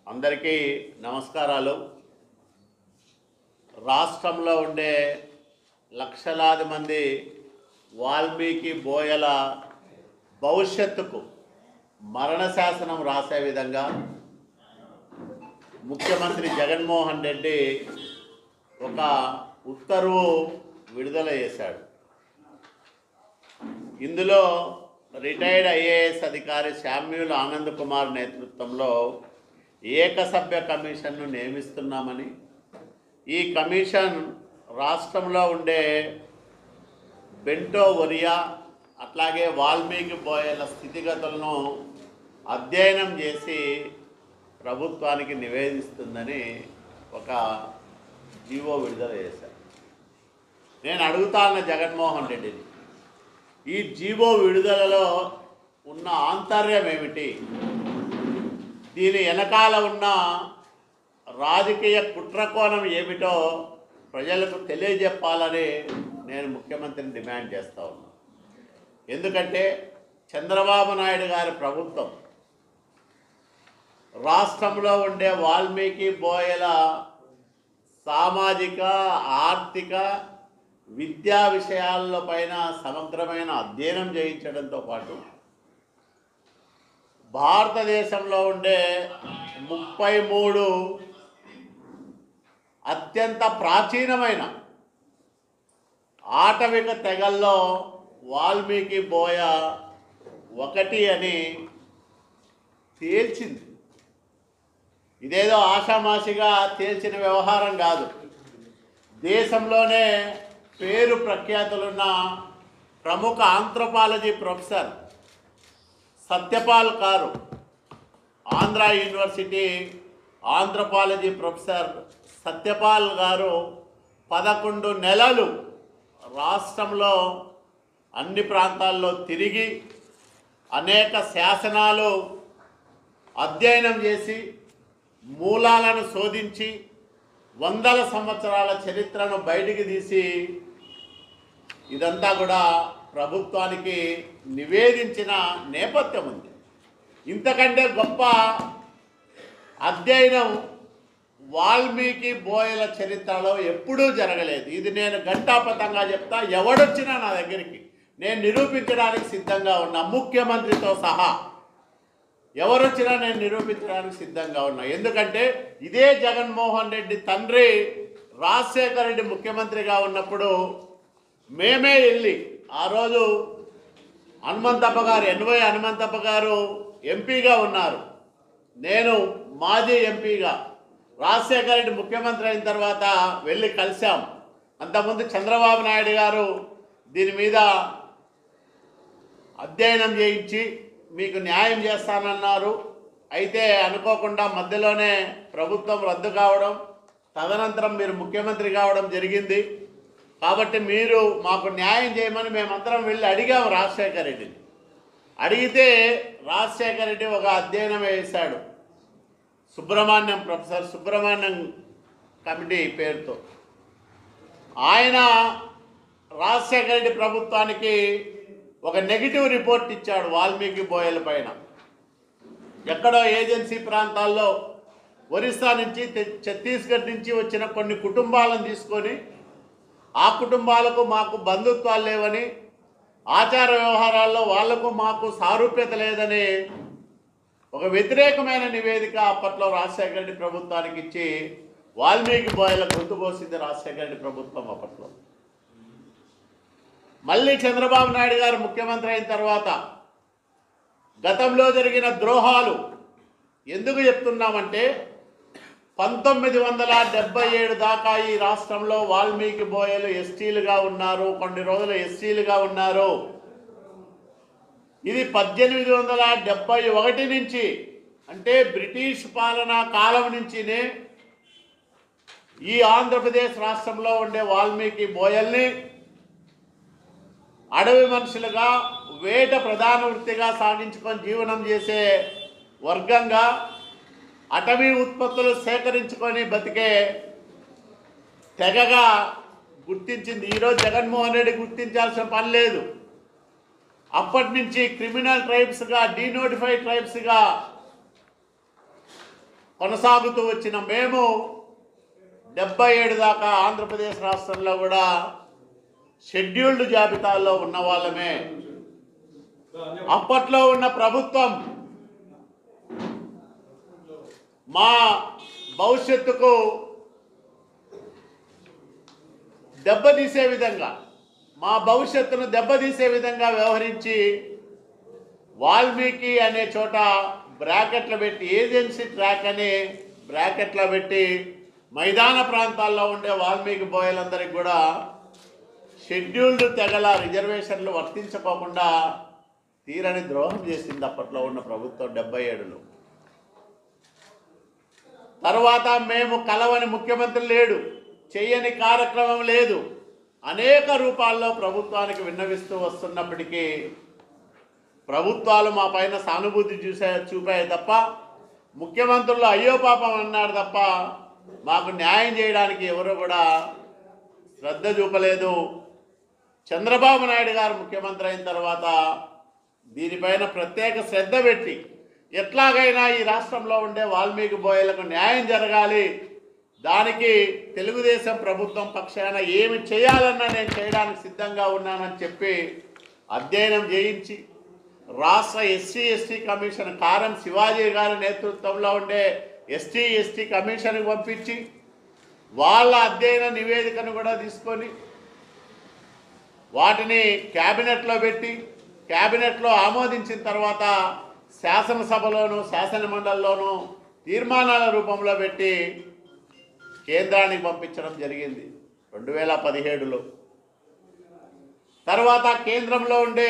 అందరికీ నమస్కారాలు రాష్ట్రంలో ఉండే లక్షలాది మంది వాల్మీకి బోయల భవిష్యత్తుకు మరణ శాసనం రాసే విధంగా ముఖ్యమంత్రి జగన్మోహన్ రెడ్డి ఒక ఉత్తర్వు విడుదల చేశాడు ఇందులో రిటైర్డ్ ఐఏఎస్ అధికారి శామ్యూల్ ఆనంద్ కుమార్ నేతృత్వంలో ఏకసభ్య కమిషన్ను నియమిస్తున్నామని ఈ కమిషన్ రాష్ట్రంలో ఉండే బెంటో ఒరియా అట్లాగే వాల్మీకి బోయల స్థితిగతులను అధ్యయనం చేసి ప్రభుత్వానికి నివేదిస్తుందని ఒక జీవో విడుదల చేశారు నేను అడుగుతాన్న జగన్మోహన్ రెడ్డిని ఈ జీవో విడుదలలో ఉన్న ఆంతర్యం ఏమిటి దీని వెనకాల ఉన్న రాజకీయ కుట్రకోణం ఏమిటో ప్రజలకు తెలియజెప్పాలని నేను ముఖ్యమంత్రిని డిమాండ్ చేస్తా ఉన్నాను ఎందుకంటే చంద్రబాబు నాయుడు గారి ప్రభుత్వం రాష్ట్రంలో ఉండే వాల్మీకి బోయల సామాజిక ఆర్థిక విద్యా విషయాల పైన సమగ్రమైన అధ్యయనం చేయించడంతో పాటు భారతదేశంలో ఉండే ముప్పై మూడు అత్యంత ప్రాచీనమైన ఆటవిక తెగల్లో వాల్మీకి బోయ ఒకటి అని తేల్చింది ఇదేదో ఆషామాషిగా తేల్చిన వ్యవహారం కాదు దేశంలోనే పేరు ప్రఖ్యాతులున్న ప్రముఖ ఆంథ్రోపాలజీ ప్రొఫెసర్ సత్యపాల్ కారు Andhra university anthropology professor Satyapal గారు పదకొండు నెలలు రాష్ట్రంలో అన్ని ప్రాంతాల్లో తిరిగి అనేక శాసనాలు అధ్యయనం చేసి మూలాలను శోధించి వందల సంవత్సరాల చరిత్రను బయటికి తీసి ఇదంతా కూడా ప్రభుత్వానికి నివేదించిన నేపథ్యం ఉంది ఇంతకంటే గొప్ప అధ్యయనం వాల్మీకి బోయల చరిత్రలో ఎప్పుడూ జరగలేదు ఇది నేను ఘంటాపథంగా చెప్తా ఎవడొచ్చినా నా దగ్గరికి నేను నిరూపించడానికి సిద్ధంగా ఉన్నా ముఖ్యమంత్రితో సహా ఎవరొచ్చినా నేను నిరూపించడానికి సిద్ధంగా ఉన్నా ఎందుకంటే ఇదే జగన్మోహన్ రెడ్డి తండ్రి రాజశేఖర రెడ్డి ముఖ్యమంత్రిగా ఉన్నప్పుడు మేమే వెళ్ళి ఆ రోజు హనుమంతప్ప గారు ఎన్వై హనుమంతప్ప గారు ఎంపీగా ఉన్నారు నేను మాజీ ఎంపీగా రాజశేఖర రెడ్డి ముఖ్యమంత్రి అయిన తర్వాత వెళ్ళి కలిశాం అంతకుముందు చంద్రబాబు నాయుడు గారు దీని మీద అధ్యయనం చేయించి మీకు న్యాయం చేస్తానన్నారు అయితే అనుకోకుండా మధ్యలోనే ప్రభుత్వం రద్దు కావడం తదనంతరం మీరు ముఖ్యమంత్రి కావడం జరిగింది కాబట్టి మీరు మాకు న్యాయం చేయమని మేమందరం వెళ్ళి అడిగాము రాజశేఖర రెడ్డిని అడిగితే రాజశేఖర రెడ్డి ఒక అధ్యయనం వేశాడు సుబ్రహ్మణ్యం ప్రొఫెసర్ సుబ్రహ్మణ్యం కమిటీ పేరుతో ఆయన రాజశేఖర రెడ్డి ప్రభుత్వానికి ఒక నెగిటివ్ రిపోర్ట్ ఇచ్చాడు వాల్మీకి బోయల పైన ఎక్కడో ఏజెన్సీ ప్రాంతాల్లో ఒరిస్సా నుంచి తె- ఛత్తీస్గఢ్ నుంచి వచ్చిన కొన్ని కుటుంబాలను తీసుకొని ఆ కుటుంబాలకు మాకు బంధుత్వాలు లేవని ఆచార వ్యవహారాల్లో వాళ్లకు మాకు సారూప్యత లేదని ఒక వ్యతిరేకమైన నివేదిక అప్పట్లో రాజశేఖర రెడ్డి ప్రభుత్వానికి ఇచ్చి వాల్మీకి బోయల గొంతు పోసింది రాజశేఖర రెడ్డి ప్రభుత్వం అప్పట్లో మళ్ళీ చంద్రబాబు నాయుడు గారు ముఖ్యమంత్రి అయిన తర్వాత గతంలో జరిగిన ద్రోహాలు ఎందుకు చెప్తున్నామంటే పంతొమ్మిది వందల డెబ్బై ఏడు దాకా ఈ రాష్ట్రంలో వాల్మీకి బోయలు ఎస్టీలుగా ఉన్నారు కొన్ని రోజులు ఎస్సీలుగా ఉన్నారు ఇది పద్దెనిమిది వందల డెబ్బై ఒకటి నుంచి అంటే బ్రిటిష్ పాలనా కాలం నుంచినే ఈ ఆంధ్రప్రదేశ్ రాష్ట్రంలో ఉండే వాల్మీకి బోయల్ని అడవి మనుషులుగా వేట ప్రధాన వృత్తిగా సాగించుకొని జీవనం చేసే వర్గంగా అటవీ ఉత్పత్తులు సేకరించుకొని బతికే తెగగా గుర్తించింది ఈరోజు జగన్మోహన్ రెడ్డి గుర్తించాల్సిన పని లేదు అప్పటి నుంచి క్రిమినల్ ట్రైబ్స్గా డీనోటిఫైడ్ ట్రైబ్స్గా కొనసాగుతూ వచ్చిన మేము డెబ్బై ఏడు దాకా ఆంధ్రప్రదేశ్ రాష్ట్రంలో కూడా షెడ్యూల్డ్ జాబితాలో ఉన్న వాళ్ళమే అప్పట్లో ఉన్న ప్రభుత్వం మా భవిష్యత్తుకు దెబ్బతీసే విధంగా మా భవిష్యత్తును దెబ్బతీసే విధంగా వ్యవహరించి వాల్మీకి అనే చోట బ్రాకెట్లు పెట్టి ఏజెన్సీ ట్రాక్ అని బ్రాకెట్లో పెట్టి మైదాన ప్రాంతాల్లో ఉండే వాల్మీకి బోయలందరికీ కూడా షెడ్యూల్డ్ తెగల రిజర్వేషన్లు వర్తించుకోకుండా తీరని ద్రోహం చేసింది అప్పట్లో ఉన్న ప్రభుత్వం డెబ్బై ఏడులో తర్వాత మేము కలవని ముఖ్యమంత్రి లేడు చెయ్యని కార్యక్రమం లేదు అనేక రూపాల్లో ప్రభుత్వానికి విన్నవిస్తూ వస్తున్నప్పటికీ ప్రభుత్వాలు మా పైన సానుభూతి చూసే చూపాయి తప్ప ముఖ్యమంత్రులు అయ్యో పాపం అన్నారు తప్ప మాకు న్యాయం చేయడానికి ఎవరు కూడా శ్రద్ధ చూపలేదు చంద్రబాబు నాయుడు గారు ముఖ్యమంత్రి అయిన తర్వాత దీనిపైన ప్రత్యేక శ్రద్ధ పెట్టి ఎట్లాగైనా ఈ రాష్ట్రంలో ఉండే వాల్మీకి బోయలకు న్యాయం జరగాలి దానికి తెలుగుదేశం ప్రభుత్వం పక్షాన ఏమి చేయాలన్నా నేను చేయడానికి సిద్ధంగా ఉన్నానని చెప్పి అధ్యయనం చేయించి రాష్ట్ర ఎస్సీ ఎస్టీ కమిషన్ కారం శివాజీ గారి నేతృత్వంలో ఉండే ఎస్టీ ఎస్టీ కమిషన్కి పంపించి వాళ్ళ అధ్యయన నివేదికను కూడా తీసుకొని వాటిని క్యాబినెట్లో పెట్టి క్యాబినెట్లో ఆమోదించిన తర్వాత శాసనసభలోను శాసన మండలిలోను తీర్మానాల రూపంలో పెట్టి కేంద్రానికి పంపించడం జరిగింది రెండు వేల పదిహేడులో తర్వాత కేంద్రంలో ఉండే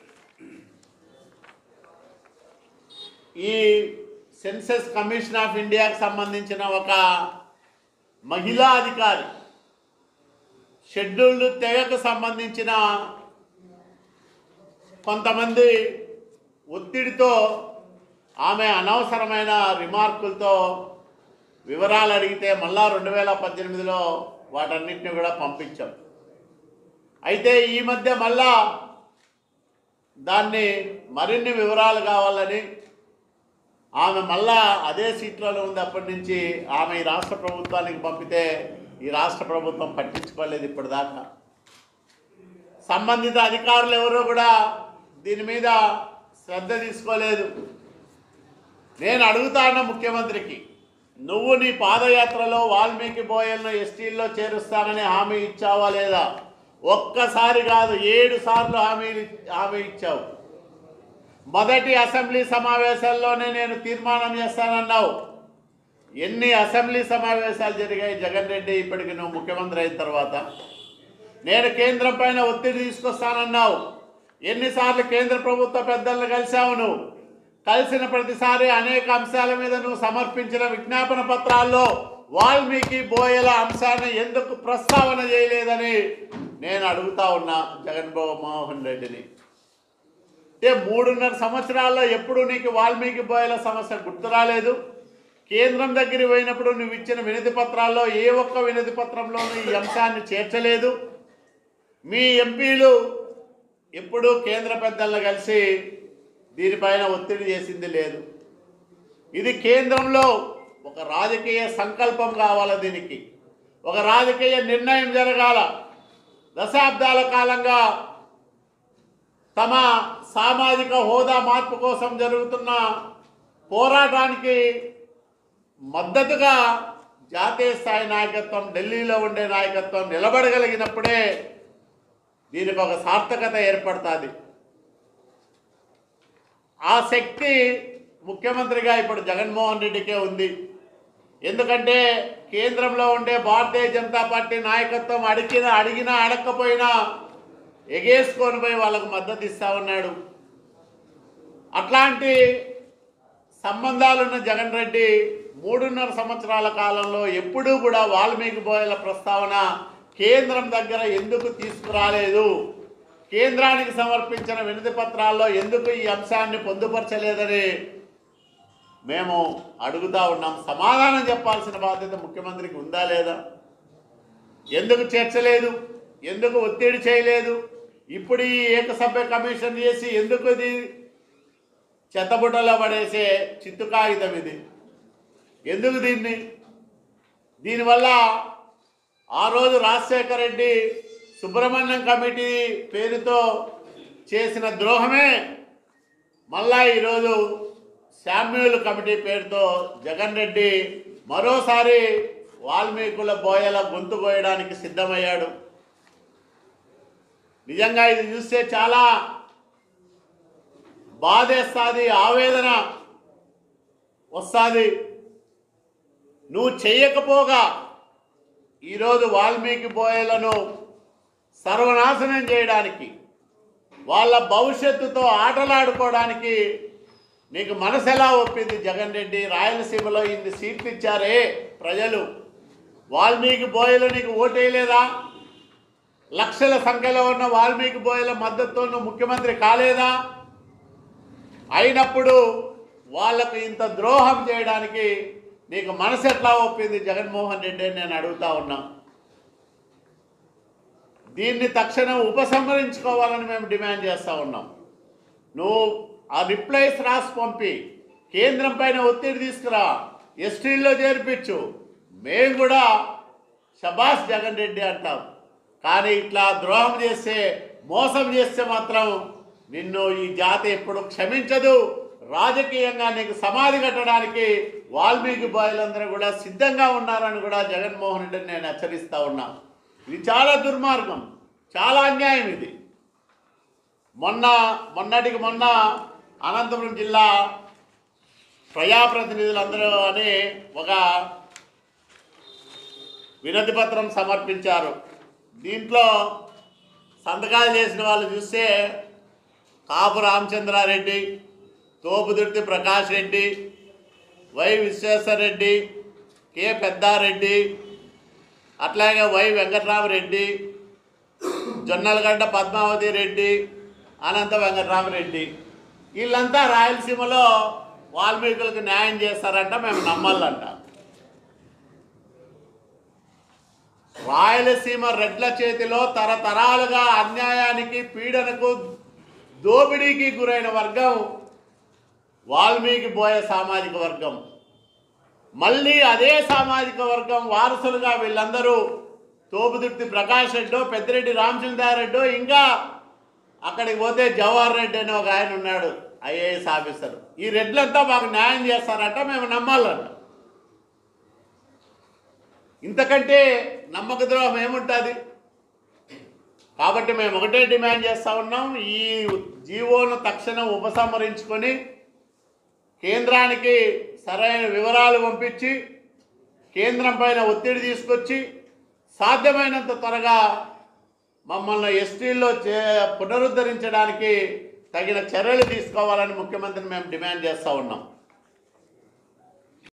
ఈ సెన్సస్ కమిషన్ ఆఫ్ ఇండియాకి సంబంధించిన ఒక మహిళా అధికారి షెడ్యూల్డ్ తెగకు సంబంధించిన కొంతమంది ఒత్తిడితో ఆమె అనవసరమైన రిమార్కులతో వివరాలు అడిగితే మళ్ళా రెండు వేల పద్దెనిమిదిలో వాటన్నిటిని కూడా పంపించాం అయితే ఈ మధ్య మళ్ళా దాన్ని మరిన్ని వివరాలు కావాలని ఆమె మళ్ళా అదే సీట్లలో ఉంది అప్పటి నుంచి ఆమె ఈ రాష్ట్ర ప్రభుత్వానికి పంపితే ఈ రాష్ట్ర ప్రభుత్వం పట్టించుకోలేదు ఇప్పటిదాకా సంబంధిత అధికారులు ఎవరూ కూడా దీని మీద శ్రద్ధ తీసుకోలేదు నేను అడుగుతాను ముఖ్యమంత్రికి నువ్వు నీ పాదయాత్రలో వాల్మీకి బోయలను ఎస్టీల్లో చేరుస్తానని హామీ ఇచ్చావా లేదా ఒక్కసారి కాదు ఏడు సార్లు హామీ హామీ ఇచ్చావు మొదటి అసెంబ్లీ సమావేశాల్లోనే నేను తీర్మానం చేస్తానన్నావు ఎన్ని అసెంబ్లీ సమావేశాలు జరిగాయి జగన్ రెడ్డి ఇప్పటికి నువ్వు ముఖ్యమంత్రి అయిన తర్వాత నేను కేంద్రం పైన ఒత్తిడి తీసుకొస్తానన్నావు ఎన్నిసార్లు కేంద్ర ప్రభుత్వ పెద్దలను కలిశావు నువ్వు కలిసిన ప్రతిసారి అనేక అంశాల మీద నువ్వు సమర్పించిన విజ్ఞాపన పత్రాల్లో వాల్మీకి బోయల అంశాన్ని ఎందుకు ప్రస్తావన చేయలేదని నేను అడుగుతా ఉన్నా జగన్మోహన్ రెడ్డిని అంటే మూడున్నర సంవత్సరాల్లో ఎప్పుడు నీకు వాల్మీకి బోయల సమస్య గుర్తు రాలేదు కేంద్రం దగ్గరికి పోయినప్పుడు నువ్వు ఇచ్చిన వినతి పత్రాల్లో ఏ ఒక్క వినతి పత్రంలోనూ ఈ అంశాన్ని చేర్చలేదు మీ ఎంపీలు ఎప్పుడూ కేంద్ర పెద్దలను కలిసి దీనిపైన ఒత్తిడి చేసింది లేదు ఇది కేంద్రంలో ఒక రాజకీయ సంకల్పం కావాలి దీనికి ఒక రాజకీయ నిర్ణయం జరగాల దశాబ్దాల కాలంగా తమ సామాజిక హోదా మార్పు కోసం జరుగుతున్న పోరాటానికి మద్దతుగా జాతీయ స్థాయి నాయకత్వం ఢిల్లీలో ఉండే నాయకత్వం నిలబడగలిగినప్పుడే దీనికి ఒక సార్థకత ఏర్పడుతుంది ఆ శక్తి ముఖ్యమంత్రిగా ఇప్పుడు జగన్మోహన్ రెడ్డికే ఉంది ఎందుకంటే కేంద్రంలో ఉండే భారతీయ జనతా పార్టీ నాయకత్వం అడిగిన అడిగినా అడగకపోయినా ఎగేసుకొని పోయి వాళ్ళకు మద్దతు ఇస్తా ఉన్నాడు అట్లాంటి సంబంధాలున్న జగన్ రెడ్డి మూడున్నర సంవత్సరాల కాలంలో ఎప్పుడూ కూడా వాల్మీకి బోయల ప్రస్తావన కేంద్రం దగ్గర ఎందుకు తీసుకురాలేదు కేంద్రానికి సమర్పించిన వినతి పత్రాల్లో ఎందుకు ఈ అంశాన్ని పొందుపరచలేదని మేము అడుగుతా ఉన్నాం సమాధానం చెప్పాల్సిన బాధ్యత ముఖ్యమంత్రికి ఉందా లేదా ఎందుకు చేర్చలేదు ఎందుకు ఒత్తిడి చేయలేదు ఇప్పుడు ఈ ఏకసభ్య కమిషన్ చేసి ఎందుకు ఇది చెత్తబుట్టలో పడేసే చిత్తు కాగితం ఇది ఎందుకు దీన్ని దీనివల్ల ఆ రోజు రాజశేఖర రెడ్డి సుబ్రహ్మణ్యం కమిటీ పేరుతో చేసిన ద్రోహమే మళ్ళా ఈరోజు శామ్యూల్ కమిటీ పేరుతో జగన్ రెడ్డి మరోసారి వాల్మీకుల బోయల గొంతు కోయడానికి సిద్ధమయ్యాడు నిజంగా ఇది చూస్తే చాలా బాధేస్తుంది ఆవేదన వస్తుంది నువ్వు చెయ్యకపోగా ఈరోజు వాల్మీకి బోయలను సర్వనాశనం చేయడానికి వాళ్ళ భవిష్యత్తుతో ఆటలాడుకోవడానికి నీకు మనసు ఎలా ఒప్పింది జగన్ రెడ్డి రాయలసీమలో ఇన్ని సీట్లు ఇచ్చారే ప్రజలు వాల్మీకి బోయలు నీకు ఓటేయలేదా లక్షల సంఖ్యలో ఉన్న వాల్మీకి బోయల మద్దతుతో నువ్వు ముఖ్యమంత్రి కాలేదా అయినప్పుడు వాళ్ళకు ఇంత ద్రోహం చేయడానికి నీకు మనసు ఎట్లా ఒప్పింది జగన్మోహన్ రెడ్డి అని నేను అడుగుతా ఉన్నా దీన్ని తక్షణం ఉపసంహరించుకోవాలని మేము డిమాండ్ చేస్తూ ఉన్నాం నువ్వు ఆ రిప్లైస్ రాసి పంపి కేంద్రం పైన ఒత్తిడి తీసుకురా ఎస్టీల్లో చేర్పించు మేము కూడా శబాష్ జగన్ రెడ్డి అంటాం కానీ ఇట్లా ద్రోహం చేస్తే మోసం చేస్తే మాత్రం నిన్ను ఈ జాతి ఎప్పుడు క్షమించదు రాజకీయంగా నీకు సమాధి కట్టడానికి వాల్మీకి బాయిలందరూ కూడా సిద్ధంగా ఉన్నారని కూడా జగన్మోహన్ రెడ్డిని నేను హెచ్చరిస్తా ఉన్నా ఇది చాలా దుర్మార్గం చాలా అన్యాయం ఇది మొన్న మొన్నటికి మొన్న అనంతపురం జిల్లా ప్రజాప్రతినిధులందరూ అని ఒక వినతి పత్రం సమర్పించారు దీంట్లో సంతకాలు చేసిన వాళ్ళు చూస్తే కాపు రామచంద్రారెడ్డి తోపుదుర్తి ప్రకాష్ రెడ్డి వై విశ్వేశ్వరరెడ్డి కె పెద్దారెడ్డి అట్లాగే వై వెంకట్రామరెడ్డి జొన్నలగడ్డ పద్మావతి రెడ్డి అనంత వెంకట్రామరెడ్డి వీళ్ళంతా రాయలసీమలో వాల్మీకులకు న్యాయం చేస్తారంట మేము నమ్మాలంట రాయలసీమ రెడ్ల చేతిలో తరతరాలుగా అన్యాయానికి పీడనకు దోపిడీకి గురైన వర్గం వాల్మీకి బోయ సామాజిక వర్గం మళ్ళీ అదే సామాజిక వర్గం వారసులుగా వీళ్ళందరూ తోపుదుర్తి ప్రకాష్ రెడ్డో పెద్దిరెడ్డి రామచంద్రారెడ్డో ఇంకా అక్కడికి పోతే జవహర్ రెడ్డి అని ఒక ఆయన ఉన్నాడు ఐఏఎస్ ఆఫీసర్ ఈ రెడ్లంతా మాకు న్యాయం చేస్తారంట మేము నమ్మాలంట ఇంతకంటే నమ్మక ద్రోహం ఏముంటుంది కాబట్టి మేము ఒకటే డిమాండ్ చేస్తూ ఉన్నాం ఈ జీవోను తక్షణం ఉపసంహరించుకొని కేంద్రానికి సరైన వివరాలు పంపించి కేంద్రం పైన ఒత్తిడి తీసుకొచ్చి సాధ్యమైనంత త్వరగా మమ్మల్ని ఎస్టీల్లో చే పునరుద్ధరించడానికి తగిన చర్యలు తీసుకోవాలని ముఖ్యమంత్రిని మేము డిమాండ్ చేస్తూ ఉన్నాం